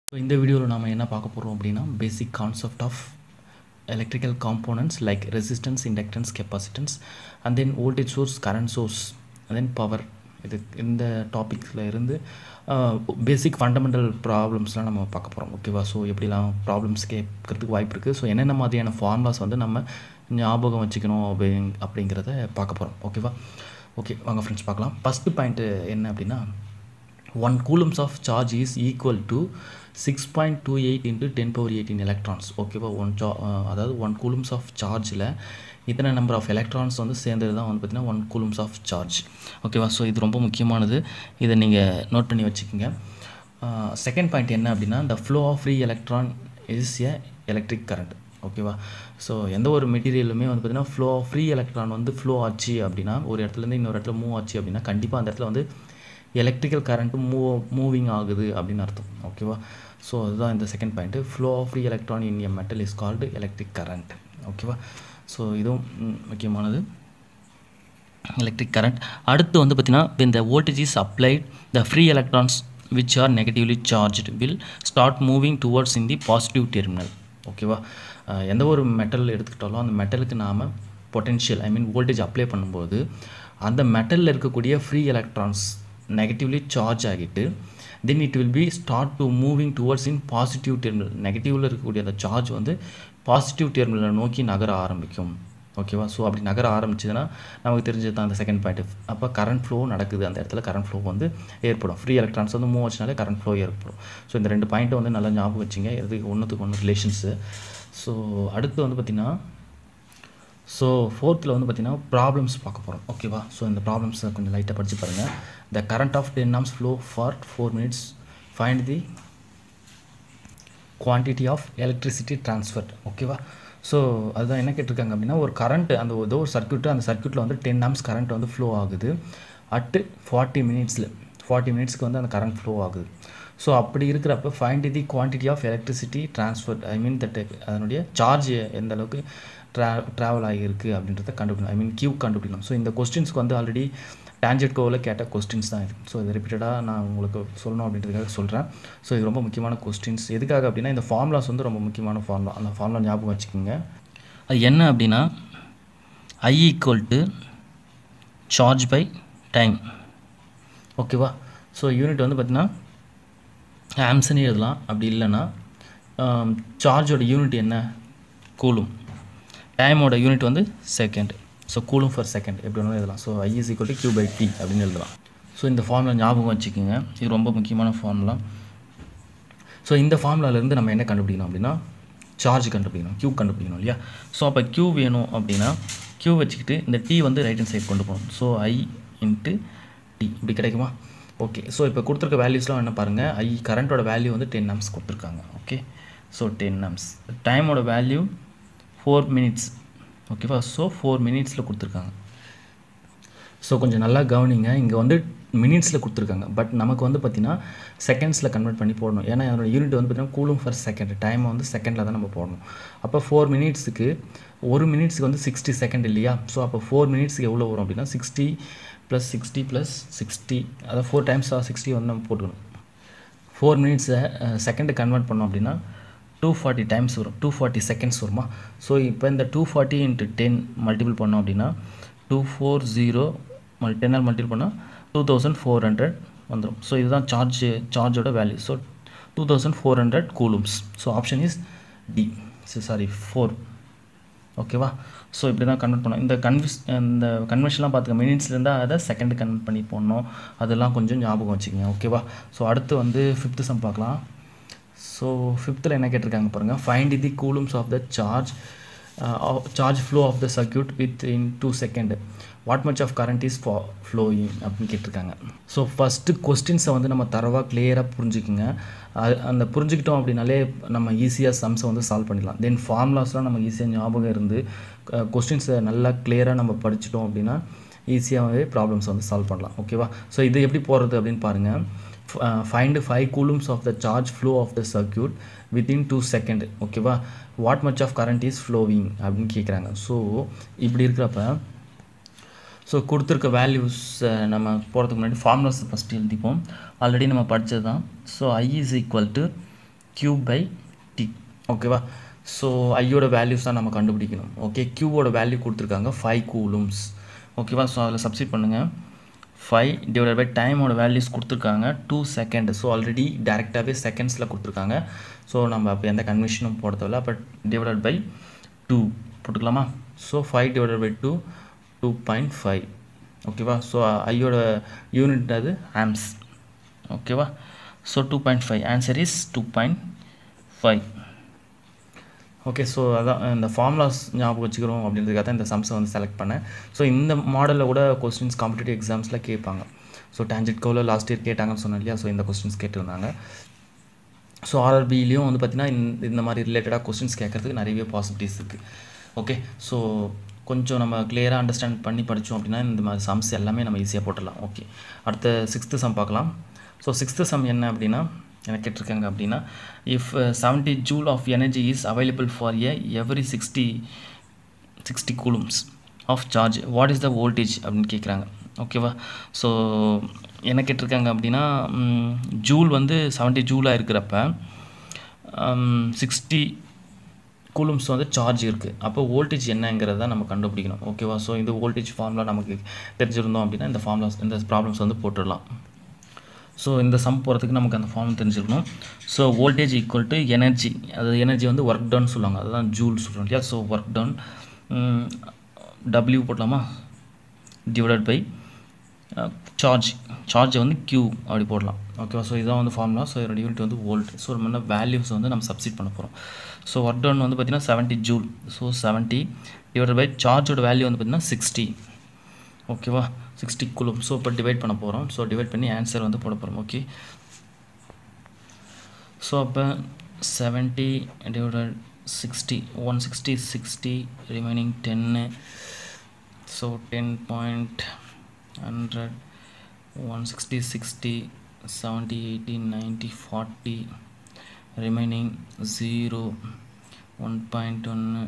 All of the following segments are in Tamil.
ஸோ இந்த வீடியோவில் நாம் என்ன பார்க்க போகிறோம் அப்படின்னா basic concept of electrical components like resistance inductance capacitance and then voltage source current source and then power இது இந்த டாபிக்ஸில் இருந்து பேசிக் ஃபண்டமெண்டல் ப்ராப்ளம்ஸ்லாம் நம்ம பார்க்க போகிறோம் ஓகேவா ஸோ எப்படிலாம் ப்ராப்ளம்ஸ் கேட்கறதுக்கு வாய்ப்பு இருக்குது ஸோ என்னென்ன மாதிரியான ஃபார்முலாஸ் வந்து நம்ம ஞாபகம் வச்சுக்கணும் அப்படி அப்படிங்கிறத பார்க்க போகிறோம் ஓகேவா ஓகே வாங்க ஃப்ரெண்ட்ஸ் பார்க்கலாம் ஃபஸ்ட்டு பாயிண்ட்டு என்ன அப்படின்னா one coulombs of charge is equal to six point two eight into ten power eighteen electrons ஓகேவா ஒன் சா அதாவது ஒன் கூலம்ஸ் ஆஃப் சார்ஜில் இத்தனை நம்பர் ஆஃப் எலக்ட்ரான்ஸ் வந்து சேர்ந்தது தான் வந்து பார்த்திங்கன்னா ஒன் கூலம்ஸ் ஆஃப் சார்ஜ் ஓகேவா ஸோ இது ரொம்ப முக்கியமானது இதை நீங்கள் நோட் பண்ணி வச்சுக்கோங்க செகண்ட் பாயிண்ட் என்ன அப்படின்னா the flow of free electron is a electric current ஓகேவா ஸோ எந்த ஒரு மெட்டீரியலுமே வந்து பார்த்திங்கன்னா ஃப்ளோ ஆஃப் ஃப்ரீ எலக்ட்ரான் வந்து ஃப்ளோ ஆச்சு அப்படின்னா ஒரு இடத்துலேருந்து இன்னொரு இடத்துல மூவ் ஆச்சு அப்படின்னா கண்டிப்பாக அந்த இடத்துல வந்து எலக்ட்ரிக்கல் கரண்ட்டு மூவ் மூவிங் ஆகுது அப்படின்னு அர்த்தம் ஓகேவா ஸோ அதுதான் இந்த second point flow of free electron in a metal is called electric current ஓகேவா ஸோ இதுவும் முக்கியமானது எலக்ட்ரிக் கரண்ட் அடுத்து வந்து பார்த்திங்கன்னா when the voltage is applied the free electrons which are negatively charged will start moving towards in the positive terminal ஓகேவா எந்த ஒரு மெட்டல் எடுத்துக்கிட்டாலும் அந்த மெட்டலுக்கு நாம் potential I mean voltage apply பண்ணும்போது அந்த மெட்டலில் இருக்கக்கூடிய ஃப்ரீ எலக்ட்ரான்ஸ் நெகட்டிவ்லி சார்ஜ் ஆகிட்டு then it will be start to moving towards in positive terminal நெகட்டிவில் இருக்கக்கூடிய அந்த சார்ஜ் வந்து பாசிட்டிவ் டெர்மினலை நோக்கி நகர ஆரம்பிக்கும் ஓகேவா ஸோ அப்படி நகர ஆரம்பிச்சதுன்னா நமக்கு தெரிஞ்சது தான் அந்த செகண்ட் பாயிண்ட் அப்போ கரண்ட் ஃப்ளோ நடக்குது அந்த இடத்துல கரண்ட் ஃப்ளோ வந்து ஏற்படும் ஃப்ரீ எலக்ட்ரான்ஸ் வந்து மூவ் ஆச்சுனாலே கரண்ட் ஃப்ளோ ஏற்படும் ஸோ இந்த ரெண்டு பாயிண்ட்டை வந்து நல்லா ஞாபகம் வச்சுங்க இதுக்கு ஒன்றுத்துக்கு ஒன்று ரிலேஷன்ஸு ஸோ அடுத்து வந்து பார்த்திங்கன்னா ஸோ ஃபோர்த்தில் வந்து பார்த்திங்கன்னா ப்ராப்ளம்ஸ் பார்க்க போகிறோம் ஓகேவா ஸோ இந்த ப்ராப்ளம்ஸை கொஞ்சம் லைட்டாக படித்து பாருங்கள் the current of ten amps flow for four minutes find the quantity of electricity transfer ஓகேவா ஸோ அதுதான் என்ன கேட்டிருக்காங்க அப்படின்னா ஒரு கரண்ட் அந்த ஏதோ ஒரு சர்க்கியூட்டு அந்த சர்க்கியூட்டில் வந்து டென் ஆம்ஸ் கரண்ட் வந்து ஃப்ளோ ஆகுது அட்டு ஃபார்ட்டி மினிட்ஸில் ஃபார்ட்டி மினிட்ஸ்க்கு வந்து அந்த கரண்ட் ஃப்ளோ ஆகுது ஸோ அப்படி இருக்கிறப்ப find the quantity of electricity transfer I mean that அதனுடைய சார்ஜ் எந்த அளவுக்கு ட்ரா ட்ராவல் ஆகியிருக்கு அப்படின்றத கண்டுபிடிக்கணும் ஐ மீன் கியூ கண்டுபிடிக்கணும் ஸோ இந்த கொஸ்டின்ஸ்க்கு வந்து ஆல்ரெடி டான்ஜெட் கோவில் கேட்ட கொஸ்டின்ஸ் தான் இது ஸோ இது ரிப்பீட்டடாக நான் உங்களுக்கு சொல்லணும் அப்படின்றதுக்காக சொல்கிறேன் ஸோ இது ரொம்ப முக்கியமான கொஸ்டின்ஸ் எதுக்காக அப்படின்னா இந்த ஃபார்முலாஸ் வந்து ரொம்ப முக்கியமான ஃபார்முலா அந்த ஃபார்முலா ஞாபகம் வச்சுக்கோங்க அது என்ன அப்படின்னா I equal to charge by time ஓகேவா ஸோ யூனிட் வந்து பார்த்திங்கன்னா ஆம்சனே எழுதலாம் அப்படி இல்லைன்னா சார்ஜோட யூனிட் என்ன கூலும் டைமோட யூனிட் வந்து second so coulomb for second எப்படி வேணாலும் எழுதலாம் so I is equal to Q by T அப்படின்னு எழுதலாம் ஸோ இந்த ஃபார்முலா ஞாபகம் வச்சுக்கோங்க இது ரொம்ப முக்கியமான ஃபார்முலா ஸோ இந்த ஃபார்முலாலேருந்து நம்ம என்ன கண்டுபிடிக்கணும் அப்படின்னா சார்ஜ் கண்டுபிடிக்கணும் க்யூ கண்டுபிடிக்கணும் இல்லையா ஸோ அப்போ க்யூ வேணும் அப்படின்னா க்யூ வச்சுக்கிட்டு இந்த டி வந்து ரைட் ஹேண்ட் சைட் கொண்டு போகணும் ஸோ ஐ இன்ட்டு டி இப்படி கிடைக்குமா ஓகே ஸோ இப்போ கொடுத்துருக்க வேல்யூஸ்லாம் என்ன பாருங்கள் ஐ கரண்ட்டோட வேல்யூ வந்து டென் ஆம்ஸ் கொடுத்துருக்காங்க ஓகே ஸோ டென் ஆம்ஸ் டைமோட வேல்யூ ஃபோர் மினிட்ஸ் ஓகேவா ஸோ ஃபோர் மினிட்ஸில் கொடுத்துருக்காங்க ஸோ கொஞ்சம் நல்லா கவனிங்க இங்கே வந்து மினிட்ஸில் கொடுத்துருக்காங்க பட் நமக்கு வந்து பார்த்திங்கன்னா செகண்ட்ஸில் கன்வெர்ட் பண்ணி போடணும் ஏன்னா அதோட யூனிட் வந்து பார்த்திங்கன்னா கூலும் ஃபார் செகண்ட் டைமை வந்து செகண்டில் தான் நம்ம போடணும் அப்போ ஃபோர் மினிட்ஸுக்கு ஒரு மினிட்ஸுக்கு வந்து சிக்ஸ்டி செகண்ட் இல்லையா ஸோ அப்போ ஃபோர் மினிட்ஸுக்கு எவ்வளோ வரும் அப்படின்னா sixty plus sixty plus sixty அதாவது ஃபோர் டைம்ஸ் சிக்ஸ்டி வந்து நம்ம போட்டுக்கணும் ஃபோர் மினிட்ஸை செகண்டு கன்வெர்ட் பண்ணோம் அப்படின்னா டூ ஃபார்ட்டி டைம்ஸ் வரும் டூ ஃபார்ட்டி செகண்ட்ஸ் வருமா ஸோ இப்போ இந்த two forty into ten multiple பண்ணோம் அப்படின்னா டூ ஃபோர் ஜீரோ மல் டென்னால் மல்டிபிள் பண்ணால் டூ தௌசண்ட் ஃபோர் ஹண்ட்ரட் வந்துடும் ஸோ இதுதான் சார்ஜ் சார்ஜோட value so two thousand four hundred coulombs so option is D sorry four ஓகேவா ஸோ இப்படி தான் கன்வெர்ட் பண்ணோம் இந்த கன்விஸ் இந்த கன்வென்ஷன்லாம் பார்த்துக்க மினிட்ஸ்லேருந்து அதை செகண்ட் கன்வெர்ட் பண்ணி போடணும் அதெல்லாம் கொஞ்சம் ஞாபகம் வச்சுக்கோங்க ஓகேவா ஸோ அடுத்து வந்து ஃபிஃப்த்து சம் பார்க்கலாம் ஸோ ஃபிஃப்த்தில் என்ன கேட்டிருக்காங்க பாருங்கள் find the coulombs of the charge charge flow of the circuit within two second what much of current is ஃபா ஃப்ளோயிங் அப்படின்னு கேட்டிருக்காங்க ஸோ ஃபஸ்ட்டு கொஸ்டின்ஸை வந்து நம்ம தரவாக கிளியராக புரிஞ்சுக்குங்க அந்த புரிஞ்சுக்கிட்டோம் அப்படின்னாலே நம்ம ஈஸியாக சம்ஸை வந்து சால்வ் பண்ணிடலாம் தென் ஃபார்முலாஸ்லாம் நமக்கு ஈஸியாக ஞாபகம் இருந்து கொஸ்டின்ஸை நல்லா கிளியராக நம்ம படிச்சிட்டோம் அப்படின்னா ஈஸியாகவே ப்ராப்ளம்ஸ் வந்து சால்வ் பண்ணலாம் ஓகேவா ஸோ இது எப்படி போகிறது அப்படின்னு பாருங்கள் find five coulombs of the charge flow of the circuit within two second ஓகேவா what much of current is flowing அப்படின்னு கேட்குறாங்க ஸோ இப்படி இருக்கிறப்ப ஸோ கொடுத்துருக்க வேல்யூஸ் நம்ம போகிறதுக்கு முன்னாடி ஃபார்முலாஸ் ஃபஸ்ட்டு எழுதிப்போம் ஆல்ரெடி நம்ம படித்தது தான் so I is equal to q by T ஓகேவா ஸோ ஐயோட வேல்யூஸ் தான் நம்ம கண்டுபிடிக்கணும் ஓகே க்யூவோட வேல்யூ கொடுத்துருக்காங்க ஃபைவ் கூலூம்ஸ் ஓகேவா ஸோ அதில் சப்ஸ்டிட் பண்ணுங்கள் ஃபைவ் டிவைட் பை டைமோட வேல்யூஸ் கொடுத்துருக்காங்க டூ செகண்ட் ஸோ ஆல்ரெடி டேரெக்டாகவே செகண்ட்ஸில் கொடுத்துருக்காங்க ஸோ நம்ம அப்போ எந்த கன்வென்ஷனும் போட தேவையில்ல பட் டிவைட் பை டூ போட்டுக்கலாமா so five divide by two two point five ஓகேவா ஸோ ஐயோட யூனிட் அது ஆம்ஸ் ஓகேவா so two point five answer is two point five okay so அதான் இந்த ஃபார்முலாஸ் ஞாபகம் வச்சுக்கிறோம் அப்படின்றதுக்காக தான் இந்த சம்ஸை வந்து செலக்ட் பண்ணேன் ஸோ இந்த மாடலில் கூட கொஸ்டின்ஸ் காம்படிட்டிவ் எக்ஸாம்ஸில் கேட்பாங்க ஸோ டான்ஜெட் கோவில் லாஸ்ட் இயர் கேட்டாங்கன்னு சொன்னேன் இல்லையா ஸோ இந்த கொஸ்டின்ஸ் கேட்டிருந்தாங்க ஸோ ஆர்ஆர்பிலையும் வந்து பார்த்திங்கன்னா இந்த இந்த மாதிரி ரிலேட்டடாக கொஸ்டின்ஸ் கேட்கறதுக்கு நிறையவே பாசிபிலிட்டிஸ் இருக்குது ஓகே ஸோ கொஞ்சம் நம்ம கிளியராக அண்டர்ஸ்டாண்ட் பண்ணி படித்தோம் அப்படின்னா இந்த மாதிரி சம்ஸ் எல்லாமே நம்ம ஈஸியாக போட்டுடலாம் ஓகே அடுத்த சிக்ஸ்த்து சம் பார்க்கலாம் ஸோ சிக்ஸ்த்து சம் என்ன அப்படின்னா என்ன கேட்டிருக்காங்க அப்படின்னா if seventy joule of energy is available for a every sixty sixty coulombs of charge what is the voltage அப்படின்னு கேட்குறாங்க ஓகேவா ஸோ என்ன கேட்டிருக்காங்க அப்படின்னா ஜூல் வந்து செவன்ட்டி ஜூலாக இருக்கிறப்ப சிக்ஸ்டி கூலூம்ஸ் வந்து சார்ஜ் இருக்குது அப்போ வோல்டேஜ் என்னங்கிறத நம்ம கண்டுபிடிக்கணும் ஓகேவா ஸோ இந்த வோல்டேஜ் ஃபார்முலா நமக்கு தெரிஞ்சிருந்தோம் அப்படின்னா இந்த ஃபார்முலாஸ் இந்த ப்ராப்ளம்ஸ் வந்து போட்டுடலாம் ஸோ இந்த சம் போகிறதுக்கு நமக்கு அந்த ஃபார்ம் தெரிஞ்சிருக்கணும் so voltage equal to energy அது எனர்ஜி வந்து ஒர்க் டவுன் சொல்லுவாங்க அதுதான் ஜூல் சொல்கிறோம் இல்லையா ஸோ ஒர்க் டவுன் டபிள்யூ போடலாமா டிவைடட் பை சார்ஜ் சார்ஜை வந்து க்யூ அப்படி போடலாம் ஓகேவா ஸோ இதான் வந்து ஃபார்முலா ஸோ இதோட யூனிட் வந்து வோல்ட் ஸோ நம்ம வேல்யூஸ் வந்து நம்ம சப்ஸ்டிட் பண்ண போகிறோம் ஸோ ஒர்க் டவுன் வந்து பார்த்திங்கன்னா seventy joule so seventy divided by சார்ஜோட வேல்யூ வந்து பார்த்திங்கன்னா சிக்ஸ்டி ஓகேவா சிக்ஸ்டி குலும் ஸோ இப்போ டிவைட் பண்ண போகிறோம் ஸோ டிவைட் பண்ணி ஆன்சர் வந்து போட போகிறோம் ஓகே ஸோ அப்போ seventy divided sixty one sixty sixty remaining டென்னு so ten point hundred one sixty sixty seventy eighty ninety forty remaining zero one point ஒன்று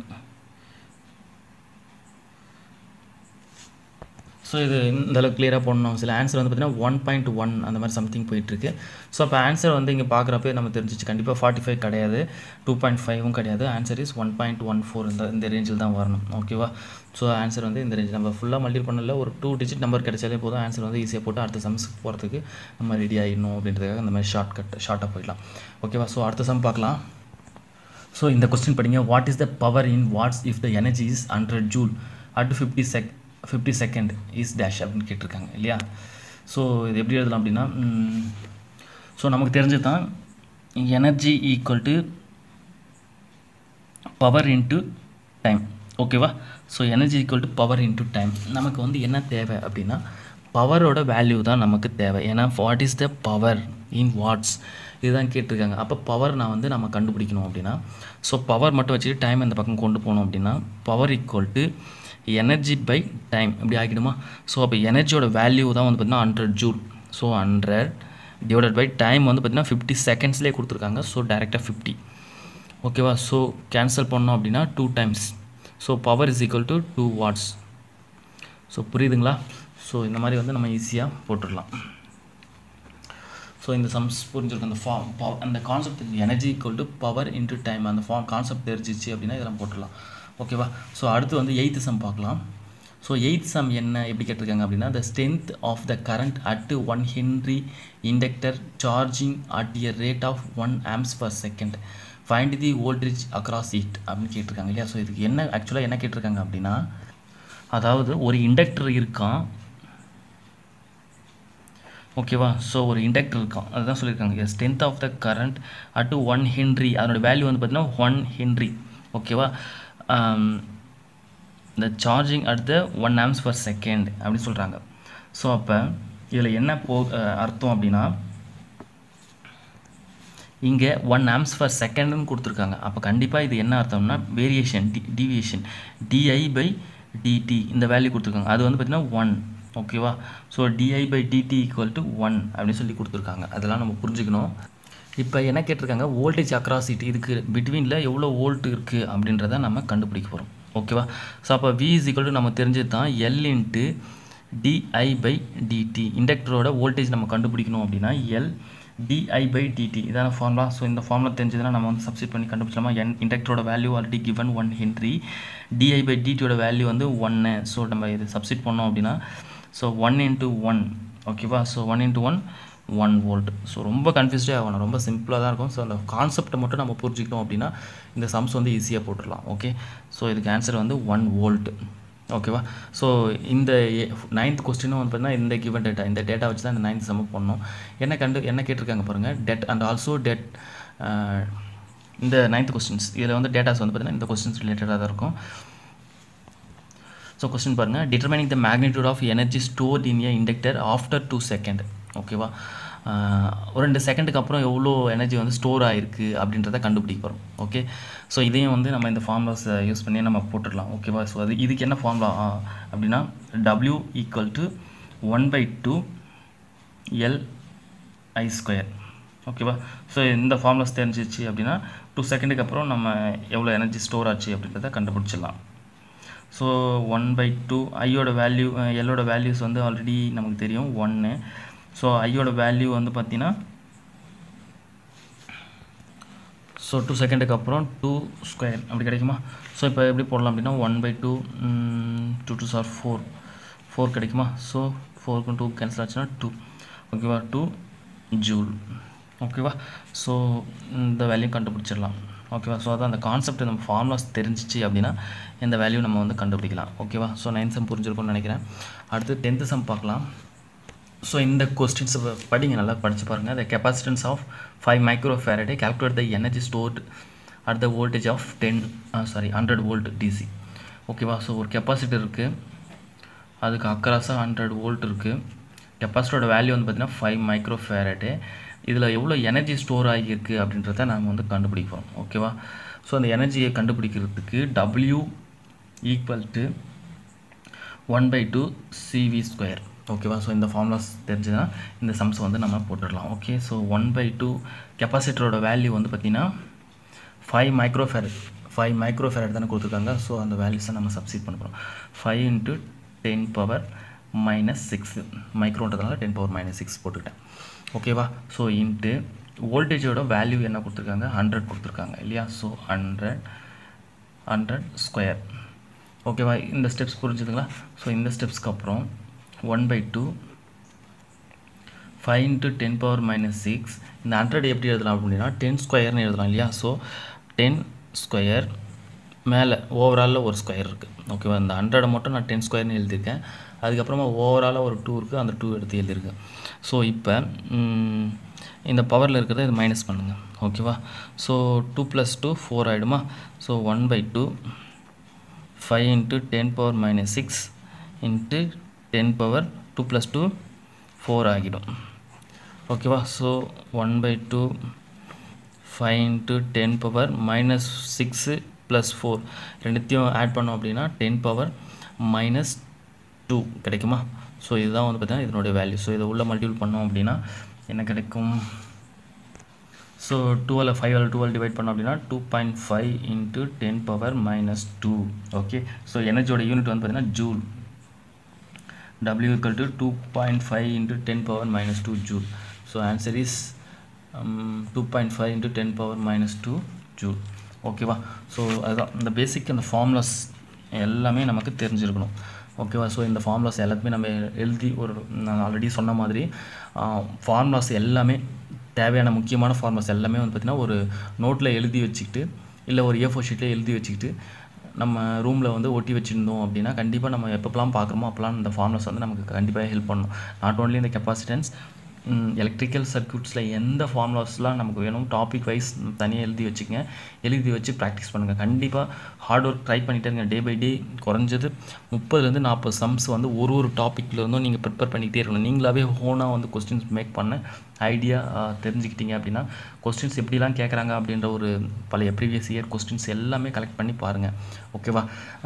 ஸோ இது இந்த அளவுக்கு கிளியராக போடணும் சில ஆன்சர் வந்து பார்த்தீங்கன்னா ஒன் பாயிண்ட் ஒன் அந்த மாதிரி சம்திங் போயிட்டுருக்கு ஸோ அப்போ ஆன்சர் வந்து இங்கே பார்க்குறப்ப நம்ம தெரிஞ்சிச்சு கண்டிப்பாக ஃபார்ட்டி ஃபைவ் கிடையாது டூ பாயிண்ட் ஃபைவும் கிடையாது answer is one point one four இந்த இந்த ரேஞ்சில் தான் வரணும் ஓகேவா ஸோ ஆன்சர் வந்து இந்த ரேஞ்ச் நம்ம ஃபுல்லாக மல்டி பண்ணல ஒரு டூ டிஜிட் நம்பர் கிடைச்சாலே போதும் ஆன்சர் வந்து ஈஸியாக போட்டு அடுத்த சம்ஸுக்கு போகிறதுக்கு நம்ம ரெடி ஆகிடணும் அப்படின்றதுக்காக இந்த மாதிரி ஷார்ட் கட் ஷார்ட்டாக போயிடலாம் ஓகேவா ஸோ அடுத்த சம் பார்க்கலாம் ஸோ இந்த கொஸ்டின் படிங்க what is the power in watts if the energy is hundred joule at fifty sec fifty second is dash அப்படின்னு கேட்டிருக்காங்க இல்லையா ஸோ இது எப்படி எழுதலாம் அப்படின்னா ஸோ நமக்கு தெரிஞ்சது தான் energy equal to power into time ஓகேவா so energy equal to power into time நமக்கு வந்து என்ன தேவை அப்படின்னா பவரோட வேல்யூ தான் நமக்கு தேவை ஏன்னா what is the power in watts இதுதான் கேட்டிருக்காங்க அப்போ பவர் நான் வந்து நம்ம கண்டுபிடிக்கணும் அப்படின்னா ஸோ பவர் மட்டும் வச்சுட்டு டைம் இந்த பக்கம் கொண்டு போனோம் அப்படின்னா power equal to energy by time இப்படி ஆகிடுமா ஸோ அப்போ எனர்ஜியோட வேல்யூ தான் வந்து பார்த்திங்கன்னா hundred joule so hundred divided by time வந்து பார்த்திங்கன்னா ஃபிஃப்டி செகண்ட்ஸ்லேயே கொடுத்துருக்காங்க ஸோ டேரெக்டாக ஃபிஃப்டி ஓகேவா ஸோ கேன்சல் பண்ணோம் அப்படின்னா two times so power is equal to two watts so புரியுதுங்களா ஸோ இந்த மாதிரி வந்து நம்ம ஈஸியாக போட்டுடலாம் ஸோ இந்த சம்ஸ் புரிஞ்சிருக்கும் அந்த ஃபார்ம் அந்த concept energy equal to power into time அந்த ஃபார்ம் கான்செப்ட் தெரிஞ்சிச்சு அப்படின்னா இதெல்லாம் போட்டுடலாம் ஓகேவா ஸோ அடுத்து வந்து எயித்து சம் பார்க்கலாம் ஸோ எயித் சம் என்ன எப்படி கேட்டிருக்காங்க அப்படின்னா the strength of the current at one henry inductor charging at a rate of one amps per second find the voltage across it அப்படின்னு கேட்டிருக்காங்க இல்லையா ஸோ இதுக்கு என்ன ஆக்சுவலாக என்ன கேட்டிருக்காங்க அப்படின்னா அதாவது ஒரு இண்டக்டர் இருக்கான் ஓகேவா ஸோ ஒரு இண்டக்டர் இருக்கான் அதுதான் சொல்லியிருக்காங்க strength of the current at one henry அதனோட வேல்யூ வந்து பார்த்தீங்கன்னா ஒன் ஹென்ரி ஓகேவா இந்த charging at the one amps per second அப்படின்னு சொல்கிறாங்க ஸோ அப்போ இதில் என்ன போ அர்த்தம் அப்படின்னா இங்கே ஒன் ஆம்ஸ் பர் செகண்டுன்னு கொடுத்துருக்காங்க அப்போ கண்டிப்பாக இது என்ன அர்த்தம்னா variation D deviation D I by D T இந்த வேல்யூ கொடுத்துருக்காங்க அது வந்து பார்த்திங்கன்னா ஒன் ஓகேவா so D I by D T equal to one அப்படின்னு சொல்லி கொடுத்துருக்காங்க அதெல்லாம் நம்ம புரிஞ்சுக்கணும் இப்போ என்ன கேட்டிருக்காங்க வோல்டேஜ் அக்ராசிட்டி இதுக்கு பிட்வீனில் எவ்வளோ வோல்ட் இருக்குது அப்படின்றத நம்ம கண்டுபிடிக்க போகிறோம் ஓகேவா ஸோ அப்போ வி இஸ் ஈக்குவல் டு நம்ம தெரிஞ்சது தான் L into D I by D T இண்டக்டரோட வோல்டேஜ் நம்ம கண்டுபிடிக்கணும் அப்படின்னா எல் டிஐ பை டிடி இதான ஃபார்முலா ஸோ இந்த ஃபார்முலா தெரிஞ்சதுன்னா நம்ம வந்து சப்ஸ்டிட் பண்ணி கண்டுபிடிச்சலாமா என் இண்டக்டரோட value already given one henry D I by டிடியோட வேல்யூ வந்து ஒன்று ஸோ நம்ம இது சப்ஸ்டிட் பண்ணோம் அப்படின்னா ஸோ ஒன் இன்ட்டு ஒன் ஓகேவா so one into one one volt so ரொம்ப கன்ஃபியூஸ்டே ஆகணும் ரொம்ப சிம்பிளாக தான் இருக்கும் ஸோ அந்த கான்செப்டை மட்டும் நம்ம புரிஞ்சுக்கிட்டோம் அப்படின்னா இந்த சம்ஸ் வந்து ஈஸியாக போட்டுடலாம் ஓகே ஸோ இதுக்கு ஆன்சர் வந்து ஒன் வோல்ட் ஓகேவா ஸோ இந்த நைன்த் கொஸ்டினும் வந்து பார்த்தீங்கன்னா இந்த கிவன் டேட்டா இந்த டேட்டா வச்சு தான் இந்த நைன்த் செம்ம பண்ணணும் என்ன கண்டு என்ன கேட்டிருக்காங்க பாருங்கள் டெட் அண்ட் ஆல்சோ டெட் இந்த நைன்த் கொஸ்டின்ஸ் இதில் வந்து டேட்டாஸ் வந்து பார்த்தீங்கன்னா இந்த கொஸ்டின்ஸ் ரிலேட்டடாக தான் இருக்கும் ஸோ கொஸ்டின் பாருங்கள் determining the magnitude of energy stored in a inductor after two second ஓகேவா ஒரு ரெண்டு செகண்டுக்கு அப்புறம் எவ்வளோ எனர்ஜி வந்து ஸ்டோர் ஆகிருக்கு அப்படின்றத கண்டுபிடிக்க போகிறோம் ஓகே ஸோ இதையும் வந்து நம்ம இந்த ஃபார்முலாஸை யூஸ் பண்ணி நம்ம போட்டுடலாம் ஓகேவா ஸோ அது இதுக்கு என்ன ஃபார்முலா அப்படின்னா W equal to one by two L I square ஓகேவா ஸோ இந்த ஃபார்முலாஸ் தெரிஞ்சிச்சு அப்படின்னா டூ செகண்டுக்கு அப்புறம் நம்ம எவ்வளோ எனர்ஜி ஸ்டோர் ஆச்சு அப்படின்றத கண்டுபிடிச்சிடலாம் ஸோ ஒன் பை டூ ஐயோட வேல்யூ எல்லோட வேல்யூஸ் வந்து ஆல்ரெடி நமக்கு தெரியும் ஒன்று ஸோ ஐயோட வேல்யூ வந்து பார்த்தீங்கன்னா ஸோ டூ செகண்டுக்கு அப்புறம் டூ ஸ்கொயர் அப்படி கிடைக்குமா ஸோ இப்போ எப்படி போடலாம் அப்படின்னா one by two two two sir four four கிடைக்குமா ஸோ ஃபோருக்கும் டூ கேன்சல் ஆச்சுன்னா டூ ஓகேவா டூ ஜூல் ஓகேவா ஸோ இந்த வேல்யூ கண்டுபிடிச்சிடலாம் ஓகேவா ஸோ அதான் அந்த கான்செப்ட் நம்ம ஃபார்முலாஸ் தெரிஞ்சிச்சு அப்படின்னா இந்த வேல்யூ நம்ம வந்து கண்டுபிடிக்கலாம் ஓகேவா ஸோ நைன்த் சம் புரிஞ்சிருக்கும்னு நினைக்கிறேன் அடுத்து டென்த்து சம் பார்க்கலாம் ஸோ இந்த கொஸ்டின்ஸ் படிங்க நல்லா படித்து பாருங்கள் the capacitance of five micro farad calculate the energy stored at the voltage of ten sorry hundred volt DC ஓகேவா ஸோ ஒரு கெப்பாசிட்டர் இருக்குது அதுக்கு அக்ராஸாக ஹண்ட்ரட் வோல்ட் இருக்குது கெப்பாசிட்டரோட வேல்யூ வந்து பார்த்திங்கன்னா ஃபைவ் மைக்ரோ ஃபேரடே இதில் எவ்வளோ எனர்ஜி ஸ்டோர் ஆகியிருக்கு அப்படின்றத நாங்கள் வந்து கண்டுபிடிப்போம் ஓகேவா ஸோ அந்த எனர்ஜியை கண்டுபிடிக்கிறதுக்கு W equal to one by two C V square ஓகேவா ஸோ இந்த ஃபார்முலாஸ் தெரிஞ்சுதுன்னா இந்த சம்ஸ் வந்து நம்ம போட்டுடலாம் okay so one by two கெப்பாசிட்டரோட வேல்யூ வந்து பார்த்திங்கன்னா five micro farad five micro farad தானே கொடுத்துருக்காங்க ஸோ அந்த வேல்யூஸை நம்ம சப்ஸ்டிட் பண்ண போகிறோம் five into ten power minus six மைக்ரோன்றதுனால டென் பவர் மைனஸ் சிக்ஸ் போட்டுக்கிட்டேன் ஓகேவா ஸோ இன்ட்டு வோல்டேஜோட வேல்யூ என்ன கொடுத்துருக்காங்க ஹண்ட்ரட் கொடுத்துருக்காங்க இல்லையா ஸோ ஹண்ட்ரட் ஹண்ட்ரட் ஸ்கொயர் ஓகேவா இந்த ஸ்டெப்ஸ் புரிஞ்சுதுங்களா ஸோ இந்த ஸ்டெப்ஸ்க்கு அப்புறம் one by two five into ten power minus six இந்த ஹண்ட்ரட் எப்படி எழுதலாம் அப்படின்னா டென் ஸ்கொயர்னு எழுதலாம் இல்லையா ஸோ டென் ஸ்கொயர் மேலே ஓவராலில் ஒரு ஸ்கொயர் இருக்குது ஓகேவா இந்த ஹண்ட்ரடை மட்டும் நான் டென் ஸ்கொயர்னு எழுதியிருக்கேன் அதுக்கப்புறமா ஓவராலாக ஒரு டூ இருக்குது அந்த டூ எடுத்து எழுதியிருக்கேன் ஸோ இப்போ இந்த பவரில் இருக்கிறத இது மைனஸ் பண்ணுங்கள் ஓகேவா so two plus two four ஆகிடுமா so one by two five into ten power minus six into ten power two plus two four ஆகிடும் ஓகேவா so one by two five into ten power minus six plus four ரெண்டுத்தையும் ஆட் பண்ணோம் அப்படின்னா டென் பவர் மைனஸ் டூ கிடைக்குமா ஸோ இதுதான் வந்து பார்த்தீங்கன்னா இதனுடைய வேல்யூ ஸோ இதை உள்ள மல்டிபிள் பண்ணோம் அப்படின்னா என்ன கிடைக்கும் so twelve five twelve divide பண்ணோம் அப்படின்னா two point five into ten power minus two okay so எனர்ஜியோட யூனிட் வந்து பார்த்தீங்கன்னா joule W equal to 2.5 into 10 power minus 2 joule. So answer is um, 2.5 into 10 power minus 2 joule. ஓகேவா ஸோ அதுதான் இந்த பேசிக் அந்த ஃபார்முலாஸ் எல்லாமே நமக்கு தெரிஞ்சிருக்கணும் ஓகேவா ஸோ இந்த ஃபார்முலாஸ் எல்லாத்தையுமே நம்ம எழுதி ஒரு நான் ஆல்ரெடி சொன்ன மாதிரி ஃபார்முலாஸ் எல்லாமே தேவையான முக்கியமான ஃபார்முலாஸ் எல்லாமே வந்து பார்த்திங்கன்னா ஒரு நோட்டில் எழுதி வச்சுக்கிட்டு இல்லை ஒரு ஏ ஃபோர் ஷீட்டில் எழுதி வச்சுக்கிட்டு நம்ம ரூமில் வந்து ஒட்டி வச்சுருந்தோம் அப்படின்னா கண்டிப்பாக நம்ம எப்பப்பெல்லாம் பார்க்குறோமோ அப்போலாம் இந்த ஃபார்முலாஸ் வந்து நமக்கு கண்டிப்பாக ஹெல்ப் பண்ணும் நாட் ஓன்லி இந்த கெப்பாசிட்டன்ஸ் எலக்ட்ரிக்கல் சர்க்யூட்ஸில் எந்த ஃபார்முலாஸ்லாம் நமக்கு வேணும் டாபிக் வைஸ் தனியாக எழுதி வச்சுக்கங்க எழுதி வச்சு ப்ராக்டிஸ் பண்ணுங்கள் கண்டிப்பாக ஹார்ட் ஒர்க் ட்ரை பண்ணிகிட்டே இருங்க டே பை டே குறைஞ்சது முப்பதுலேருந்து நாற்பது சம்ஸ் வந்து ஒரு ஒரு டாப்பிக்கில் இருந்தும் நீங்கள் ப்ரிப்பேர் பண்ணிக்கிட்டே இருக்கணும் நீங்களாவே ஹோனாக வந்து கொஸ்டின்ஸ் மேக் பண்ண ஐடியா தெரிஞ்சுக்கிட்டீங்க அப்படின்னா கொஸ்டின்ஸ் எப்படிலாம் கேட்குறாங்க அப்படின்ற ஒரு பழைய ப்ரீவியஸ் இயர் கொஸ்டின்ஸ் எல்லாமே கலெக்ட் பண்ணி பாருங்கள் ஓகேவா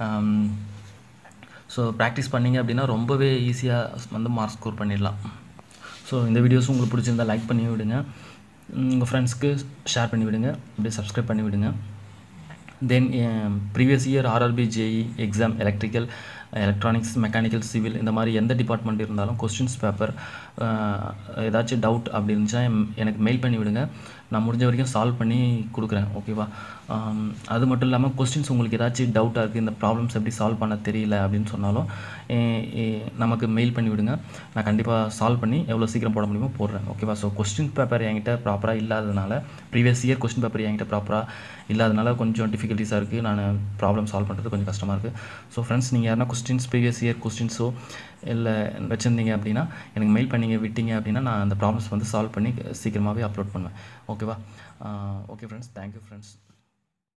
ஸோ ப்ராக்டிஸ் பண்ணிங்க அப்படின்னா ரொம்பவே ஈஸியாக வந்து மார்க் ஸ்கோர் பண்ணிடலாம் ஸோ இந்த வீடியோஸ் உங்களுக்கு பிடிச்சிருந்தா லைக் பண்ணி விடுங்க உங்கள் ஃப்ரெண்ட்ஸ்க்கு ஷேர் பண்ணி விடுங்க அப்படியே சப்ஸ்கிரைப் பண்ணி விடுங்க then previous year RRB JE exam electrical electronics mechanical civil இந்த மாதிரி எந்த டிபார்ட்மெண்ட் இருந்தாலும் கொஸ்டின்ஸ் பேப்பர் ஏதாச்சும் டவுட் அப்படி இருந்துச்சுன்னா எம்- எனக்கு மெயில் பண்ணி விடுங்க நான் முடிஞ்ச வரைக்கும் சால்வ் பண்ணி கொடுக்குறேன் ஓகேவா ஆம், அது மட்டும் இல்லாமல் கொஸ்டின்ஸ் உங்களுக்கு ஏதாச்சும் டவுட்டாக இருக்குது இந்த ப்ராப்ளம்ஸ் எப்படி சால்வ் பண்ண தெரியல அப்படின்னு சொன்னாலும் ஏ- ஏ- நமக்கு மெயில் பண்ணி விடுங்க நான் கண்டிப்பாக சால்வ் பண்ணி எவ்வளோ சீக்கிரம் போட முடியுமோ போடுறேன் ஓகேவா ஸோ கொஸ்டின் பேப்பர் என்கிட்ட ப்ராப்பராக இல்லாததுனால ப்ரீவியஸ் இயர் கொஸ்டின் பேப்பர் என்கிட்ட ப்ராப்பராக இல்லாதனால கொஞ்சம் டிஃபிகல்ட்டிஸாக இருக்குது நான் ப்ராப்ளம் சால்வ் பண்ணுறது கொஞ்சம் கஷ்டமாக இருக்குது ஸோ ஃப்ரெண்ட்ஸ் நீங்கள் யாருன்னா கொஸ்டின்ஸ் ப்ரீவியஸ் இயர் கொஸ்டின்ஸோ இல்லை வச்சுருந்தீங்க அப்படின்னா எனக்கு மெயில் பண்ணீங்க விட்டீங்க அப்படின்னா நான் அந்த ப்ராப்ளம்ஸ் வந்து சால்வ் பண்ணி சீக்கிரமாகவே அப்லோட் பண்ணுவேன் ஓகேவா ஓகே ஃப்ரெண்ட்ஸ் தேங்க்யூ ஃப்ரெண்ட்ஸ்